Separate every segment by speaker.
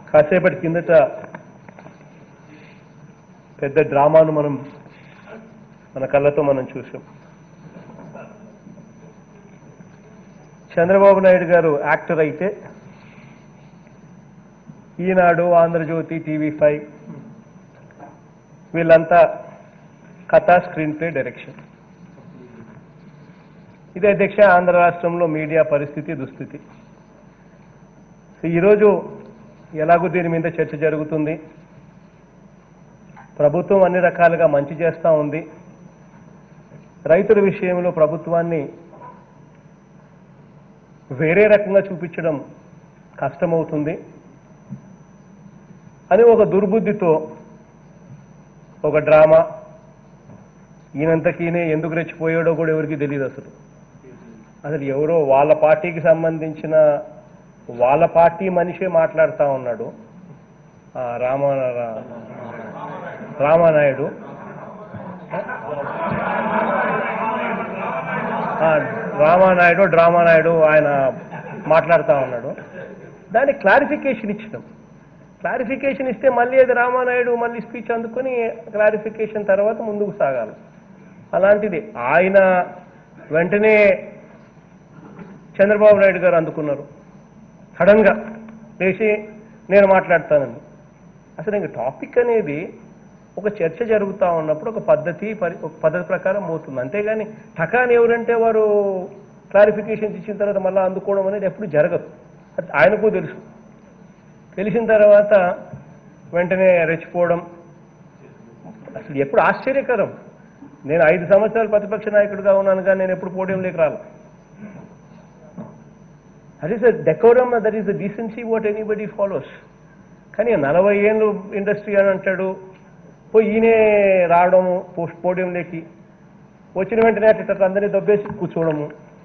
Speaker 1: కాసేపటి కిందట పెద్ద డ్రామాను మనం మన కళ్ళతో మనం చూసాం చంద్రబాబు నాయుడు గారు యాక్టర్ అయితే ఈనాడు ఆంధ్రజ్యోతి టీవీ ఫైవ్ వీళ్ళంతా కథా స్క్రీన్ ప్లే డైరెక్షన్ ఇది అధ్యక్ష ఆంధ్ర రాష్ట్రంలో మీడియా పరిస్థితి దుస్థితి సో ఈరోజు ఎలాగో దీని మీద చర్చ జరుగుతుంది ప్రభుత్వం అన్ని రకాలుగా మంచి చేస్తూ ఉంది రైతుల విషయంలో ప్రభుత్వాన్ని వేరే రకంగా చూపించడం కష్టమవుతుంది అని ఒక దుర్బుద్ధితో ఒక డ్రామా ఈయనంతకీనే ఎందుకు రెచ్చిపోయాడో కూడా ఎవరికి తెలియదు అసలు అసలు ఎవరో వాళ్ళ పార్టీకి సంబంధించిన వాళ్ళ పార్టీ మనిషే మాట్లాడుతూ ఉన్నాడు ఆ రామ రా- రామానాయుడు ఆ, రామానాయుడు డ్రామానాయుడు ఆయన మాట్లాడుతూ ఉన్నాడు దానికి క్లారిఫికేషన్ ఇచ్చినాం క్లారిఫికేషన్ ఇస్తే మళ్ళీ అది రామానాయుడు మళ్ళీ స్పీచ్ అందుకొని క్లారిఫికేషన్ తర్వాత ముందుకు సాగాలి అలాంటిది ఆయన వెంటనే చంద్రబాబు నాయుడు గారు అందుకున్నారు సడన్గా లేచి నేను మాట్లాడతానని అసలు ఇంక టాపిక్ అనేది ఒక చర్చ జరుగుతూ ఉన్నప్పుడు ఒక పద్ధతి పరి ఒక పద్ధతి ప్రకారం పోతుంది అంతేగాని టకాని ఎవరంటే వారు క్లారిఫికేషన్స్ ఇచ్చిన తర్వాత మళ్ళీ అందుకోవడం అనేది ఎప్పుడు జరగదు అది ఆయనకు తెలుసు తెలిసిన తర్వాత వెంటనే రెచ్చిపోవడం అసలు ఎప్పుడు ఆశ్చర్యకరం నేను ఐదు సంవత్సరాలు ప్రతిపక్ష నాయకుడిగా ఉన్నాను కానీ నేను ఎప్పుడు పోడియంలోకి రాను that is a decorum that is the decency what anybody follows కానీ నలభై ఏళ్ళు ఇండస్ట్రీ అని అంటాడు పోయి ఈయనే రావడము పోస్ట్ పోడియంలోకి వచ్చిన వెంటనే అట్లా అందరినీ దొబ్బేసి కూర్చోవడము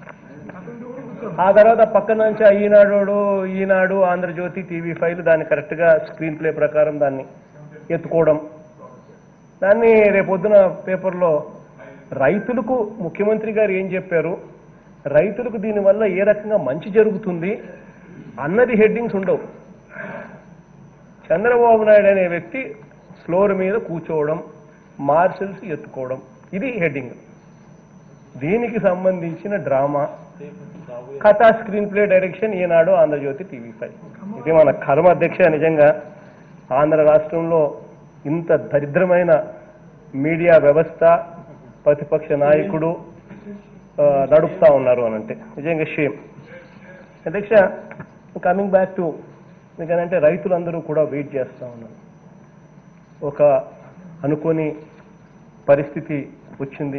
Speaker 1: ఆ తర్వాత పక్కన నుంచి ఆ ఈనాడు ఈనాడు ఆంధ్రజ్యోతి టీవీ ఫైవ్ దాన్ని కరెక్ట్గా స్క్రీన్ ప్లే ప్రకారం దాన్ని ఎత్తుకోవడం దాన్ని రేపొద్దున పేపర్లో రైతులకు ముఖ్యమంత్రి గారు ఏం చెప్పారు రైతులకు దీనివల్ల ఏ రకంగా మంచి జరుగుతుంది అన్నది హెడ్డింగ్స్ ఉండవు చంద్రబాబు నాయుడు అనే వ్యక్తి ఫ్లోర్ మీద కూర్చోవడం మార్షల్స్ ఎత్తుకోవడం ఇది హెడ్డింగ్ దీనికి సంబంధించిన డ్రామా కథా screenplay direction Eenadu Andhrajyothy TV five ఇది మన కర్మ అధ్యక్ష నిజంగా ఆంధ్ర రాష్ట్రంలో ఇంత దరిద్రమైన మీడియా వ్యవస్థ ప్రతిపక్ష నాయకుడు ఆ, నడుపుతా ఉన్నారు అని అంటే నిజంగా షేమ్ అధ్యక్ష కమింగ్ బ్యాక్ టు ఎందుకంటే రైతులందరూ కూడా వెయిట్ చేస్తూ ఉన్నారు ఒక అనుకోని పరిస్థితి వచ్చింది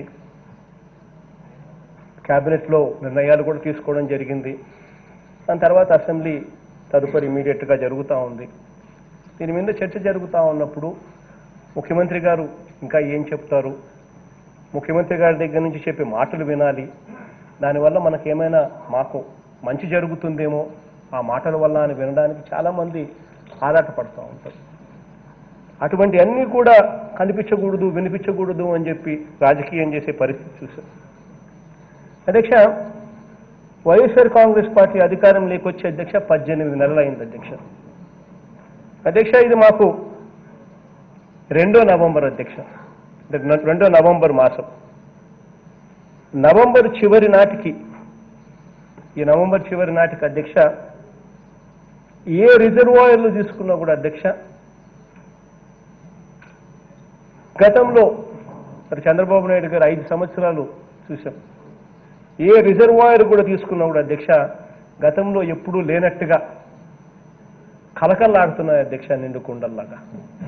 Speaker 1: క్యాబినెట్లో నిర్ణయాలు కూడా తీసుకోవడం జరిగింది దాని తర్వాత అసెంబ్లీ తదుపరి ఇమీడియట్గా జరుగుతూ ఉంది దీని మీద చర్చ జరుగుతూ ఉన్నప్పుడు ముఖ్యమంత్రి గారు ఇంకా ఏం చెప్తారు ముఖ్యమంత్రి గారి దగ్గర నుంచి చెప్పే మాటలు వినాలి దానివల్ల మనకేమైనా మాకు మంచి జరుగుతుందేమో ఆ మాటల వల్ల అని వినడానికి చాలామంది ఆరాటపడుతూ ఉంటారు అటువంటి అన్నీ కూడా కనిపించకూడదు వినిపించకూడదు అని చెప్పి రాజకీయం చేసే పరిస్థితి చూసాం అధ్యక్ష వైఎస్ఆర్ కాంగ్రెస్ పార్టీ అధికారం లేకొచ్చే అధ్యక్ష పద్దెనిమిది నెలలు అయింది అధ్యక్ష అధ్యక్ష ఇది మాకు రెండో నవంబర్ అధ్యక్ష అంటే న- రెండో నవంబర్ మాసం నవంబర్ చివరి నాటికి ఈ నవంబర్ చివరి నాటికి అధ్యక్ష ఏ రిజర్వాయర్లు తీసుకున్నా కూడా అధ్యక్ష గతంలో మరి చంద్రబాబు నాయుడు గారు ఐదు సంవత్సరాలు చూశాం ఏ రిజర్వాయర్ కూడా తీసుకున్నా కూడా అధ్యక్ష గతంలో ఎప్పుడూ లేనట్టుగా కలకల్లాడుతున్నాయి అధ్యక్ష నిండు కుండల్లాగా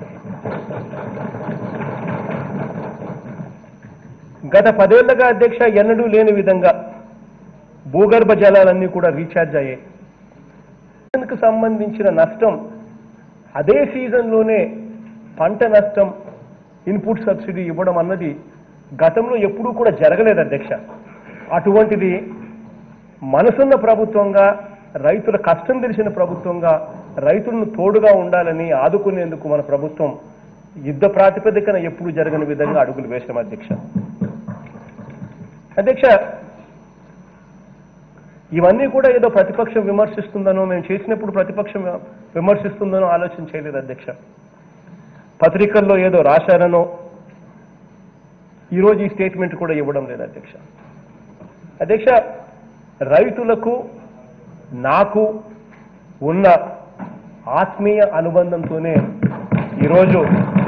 Speaker 1: గత పదేళ్లుగా అధ్యక్ష ఎన్నడూ లేని విధంగా భూగర్భ జలాలన్నీ కూడా రీఛార్జ్ అయ్యాయి సీజన్కు సంబంధించిన నష్టం అదే సీజన్లోనే పంట నష్టం ఇన్పుట్ సబ్సిడీ ఇవ్వడం అన్నది గతంలో ఎప్పుడూ కూడా జరగలేదు అధ్యక్ష అటువంటిది మనసున్న ప్రభుత్వంగా రైతుల కష్టం తెలిసిన ప్రభుత్వంగా రైతులను తోడుగా ఉండాలని ఆదుకునేందుకు మన ప్రభుత్వం యుద్ధ ప్రాతిపదికన ఎప్పుడు జరగని విధంగా అడుగులు వేసాం అధ్యక్ష అధ్యక్ష ఇవన్నీ కూడా ఏదో ప్రతిపక్షం విమర్శిస్తుందనో మేము చేసినప్పుడు ప్రతిపక్షం విమర్శిస్తుందనో ఆలోచన చేయలేదు అధ్యక్ష పత్రికల్లో ఏదో రాశారనో ఈరోజు ఈ స్టేట్మెంట్ కూడా ఇవ్వడం లేదు అధ్యక్ష అధ్యక్ష రైతులకు నాకు ఉన్న ఆత్మీయ అనుబంధంతోనే ఈరోజు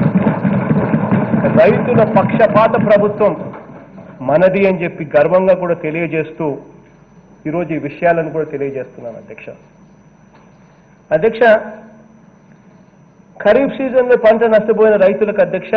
Speaker 1: రైతుల పక్షపాత ప్రభుత్వం మనది అని చెప్పి గర్వంగా కూడా తెలియజేస్తూ ఈరోజు ఈ విషయాలను కూడా తెలియజేస్తున్నాను అధ్యక్ష అధ్యక్ష ఖరీఫ్ సీజన్లో పంట నష్టపోయిన రైతులకు అధ్యక్ష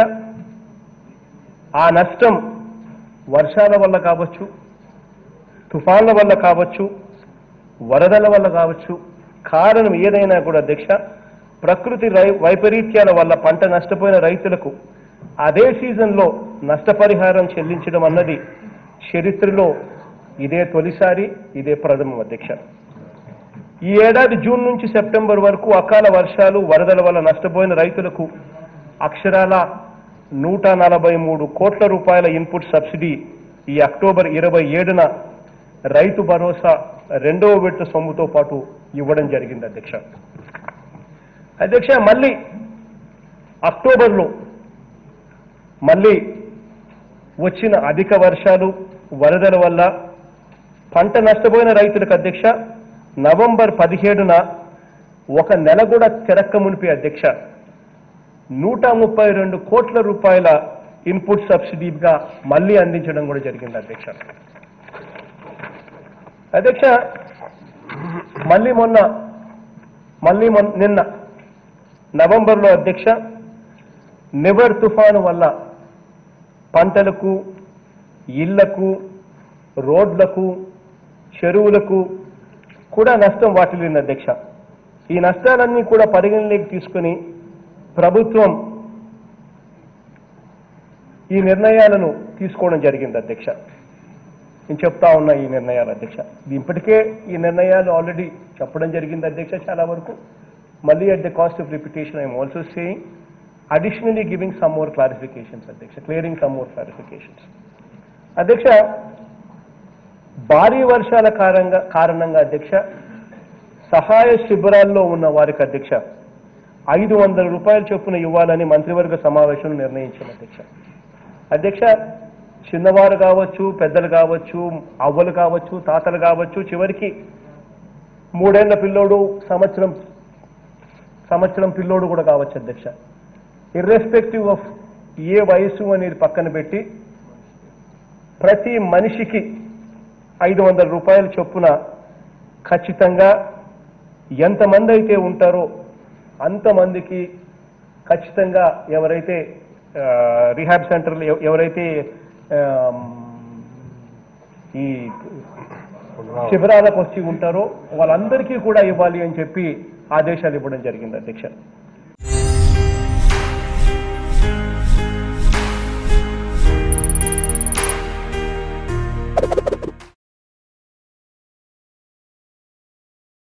Speaker 1: ఆ నష్టం వర్షాల వల్ల కావచ్చు తుఫాన్ల వల్ల కావచ్చు వరదల వల్ల కావచ్చు కారణం ఏదైనా కూడా అధ్యక్ష ప్రకృతి రై- వైపరీత్యాల వల్ల పంట నష్టపోయిన రైతులకు అదే సీజన్లో నష్టపరిహారం చెల్లించడం అన్నది చరిత్రలో ఇదే తొలిసారి ఇదే ప్రథమం అధ్యక్ష ఈ ఏడాది జూన్ నుంచి సెప్టెంబర్ వరకు అకాల వర్షాలు వరదల వల్ల నష్టపోయిన రైతులకు అక్షరాల నూట నలభై మూడు కోట్ల రూపాయల ఇన్పుట్ సబ్సిడీ ఈ అక్టోబర్ ఇరవై ఏడున రైతు భరోసా రెండవ విడత సొమ్ముతో పాటు ఇవ్వడం జరిగింది అధ్యక్ష అధ్యక్ష మళ్ళీ అక్టోబర్లో మళ్ళీ వచ్చిన అధిక వర్షాలు వరదల వల్ల పంట నష్టపోయిన రైతులకు అధ్యక్ష నవంబర్ పదిహేడున ఒక నెల కూడా తిరక్క మునిపి అధ్యక్ష నూట ముప్పై రెండు కోట్ల రూపాయల ఇన్పుట్ సబ్సిడీగా మళ్ళీ అందించడం కూడా జరిగింది అధ్యక్ష అధ్యక్ష మళ్ళీ మొన్న మళ్ళీ మొన్న నిన్న నవంబర్లో అధ్యక్ష నివర్ తుఫాను వల్ల పంటలకు ఇళ్లకు రోడ్లకు చెరువులకు కూడా నష్టం వాటిల్లింది అధ్యక్ష ఈ నష్టాలన్నీ కూడా పరిగణలోకి తీసుకుని ప్రభుత్వం ఈ నిర్ణయాలను తీసుకోవడం జరిగింది అధ్యక్ష నేను చెప్తా ఉన్నా ఈ నిర్ణయాలు అధ్యక్ష ఇది ఇప్పటికే ఈ నిర్ణయాలు ఆల్రెడీ చెప్పడం జరిగింది అధ్యక్ష చాలా వరకు మళ్ళీ at the cost of repetition I'm also saying additionally giving some more clarifications అధ్యక్ష క్లియరింగ్ సమ్ మోర్ క్లారిఫికేషన్స్ అధ్యక్ష భారీ వర్షాల కారణంగా కారణంగా అధ్యక్ష సహాయ శిబిరాల్లో ఉన్న వారికి అధ్యక్ష ఐదు వందల రూపాయల చొప్పున ఇవ్వాలని మంత్రివర్గ సమావేశంలో నిర్ణయించాం అధ్యక్ష అధ్యక్ష చిన్నవారు కావచ్చు పెద్దలు కావచ్చు అవ్వలు కావచ్చు తాతలు కావచ్చు చివరికి మూడేళ్ల పిల్లోడు సంవత్సరం సంవత్సరం పిల్లోడు కూడా కావచ్చు అధ్యక్ష ఇర్రెస్పెక్టివ్ ఆఫ్ ఏ వయసు అనేది పక్కన పెట్టి ప్రతి మనిషికి ఐదు వందల రూపాయల చొప్పున ఖచ్చితంగా ఎంతమంది అయితే ఉంటారో అంతమందికి ఖచ్చితంగా ఎవరైతే ఆ, రిహాబ్ సెంటర్లు ఎవ- ఎవరైతే ఆమ్, ఈ శిబిరాలకు వచ్చి ఉంటారో వాళ్ళందరికీ కూడా ఇవ్వాలి అని చెప్పి ఆదేశాలు ఇవ్వడం జరిగింది అధ్యక్ష